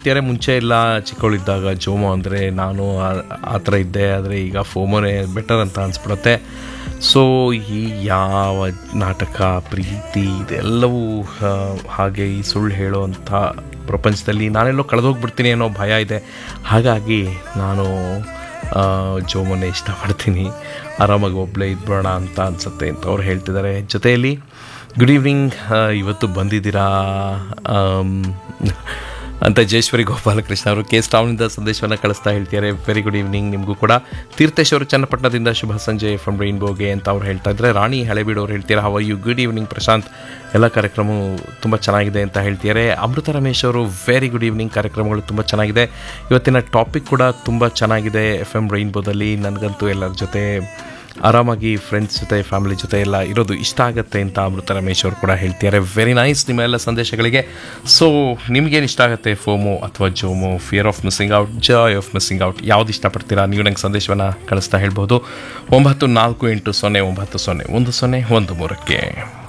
ಹೇಳ್ತಿದ್ದಾರೆ ಮುಂಚೆ ಎಲ್ಲ ಚಿಕ್ಕವಳಿದ್ದಾಗ ಜೋಮೋ ಅಂದರೆ ನಾನು ಆ- ಆ ಥರ ಇದ್ದೆ ಆದರೆ ಈಗ ಫೋಮೋನೇ ಬೆಟರ್ ಅಂತ ಅನಿಸ್ಬಿಡುತ್ತೆ ಸೊ ಈ ಯಾವ ನಾಟಕ ಪ್ರೀತಿ ಇದೆಲ್ಲವೂ ಆ, ಹಾಗೆ ಈ ಸುಳ್ಳು ಹೇಳೋವಂಥ ಪ್ರಪಂಚದಲ್ಲಿ ನಾನೆಲ್ಲೋ ಕಳೆದೋಗ್ಬಿಡ್ತೀನಿ ಅನ್ನೋ ಭಯ ಇದೆ ಹಾಗಾಗಿ ನಾನು ಆ, ಜೋಮನ್ನೇ ಇಷ್ಟಪಡ್ತೀನಿ ಆರಾಮಾಗಿ ಒಬ್ಬಳೇ ಇದ್ಬಿಡೋಣ ಅಂತ ಅನಿಸುತ್ತೆ ಅಂತ ಅವ್ರು ಹೇಳ್ತಿದ್ದಾರೆ ಜೊತೆಯಲ್ಲಿ ಗುಡ್ ಈವ್ನಿಂಗ್ ಇವತ್ತು ಬಂದಿದ್ದೀರಾ ಆಮ್, ಅಂತ ಜಯೇಶ್ವರಿ ಗೋಪಾಲಕೃಷ್ಣ ಅವರು ಕೆ ಎಸ್ ಟೌನಿಂದ ಸಂದೇಶವನ್ನು ಕಳಿಸ್ತಾ ಹೇಳ್ತಿದ್ದಾರೆ ವೆರಿ ಗುಡ್ ಈವ್ನಿಂಗ್ ನಿಮಗೂ ಕೂಡ ತೀರ್ಥೇಶ್ ಅವರು ಚನ್ನಪಟ್ಟಣದಿಂದ ಶುಭ ಸಂಜೆ ಫ್ರಮ್ ರೈನ್ಬೋಗೆ ಅಂತ ಅವ್ರು ಹೇಳ್ತಾ ಇದ್ದಾರೆ ರಾಣಿ ಹಳೆಬೀಡು ಅವ್ರು ಹೇಳ್ತಾರೆ how are you good evening Prashant ಎಲ್ಲ ಕಾರ್ಯಕ್ರಮವು ತುಂಬ ಚೆನ್ನಾಗಿದೆ ಅಂತ ಹೇಳ್ತಿದ್ದಾರೆ ಅಮೃತ ರಮೇಶ್ ಅವರು ವೆರಿ ಗುಡ್ ಈವ್ನಿಂಗ್ ಕಾರ್ಯಕ್ರಮಗಳು ತುಂಬ ಚೆನ್ನಾಗಿದೆ ಇವತ್ತಿನ ಟಾಪಿಕ್ ಕೂಡ ತುಂಬ ಚೆನ್ನಾಗಿದೆ ಎಫ್ ಎಮ್ ರೈನ್ಬೋದಲ್ಲಿ ನನಗಂತೂ ಎಲ್ಲರ ಜೊತೆ ಆರಾಮಾಗಿ ಫ್ರೆಂಡ್ಸ್ ಜೊತೆ ಫ್ಯಾಮಿಲಿ ಜೊತೆ ಎಲ್ಲ ಇರೋದು ಇಷ್ಟ ಆಗುತ್ತೆ ಅಂತ ಅಮೃತ ರಮೇಶ್ ಅವರು ಕೂಡ ಹೇಳ್ತಿದ್ದಾರೆ ವೆರಿ ನೈಸ್ ನಿಮ್ಮ ಎಲ್ಲ ಸಂದೇಶಗಳಿಗೆ ಸೊ ನಿಮಗೇನು ಇಷ್ಟ ಆಗುತ್ತೆ ಫೋಮೋ ಅಥವಾ JOMO fear of missing out joy of missing out ಯಾವ್ದು ಇಷ್ಟಪಡ್ತೀರಾ ನೀವು ನಂಗೆ ಸಂದೇಶವನ್ನು ಕಳಿಸ್ತಾ ಹೇಳ್ಬೋದು ಒಂಬತ್ತು ನಾಲ್ಕು ಎಂಟು ಸೊನ್ನೆ ಒಂಬತ್ತು ಸೊನ್ನೆ ಒಂದು ಸೊನ್ನೆ ಒಂದು ಮೂರಕ್ಕೆ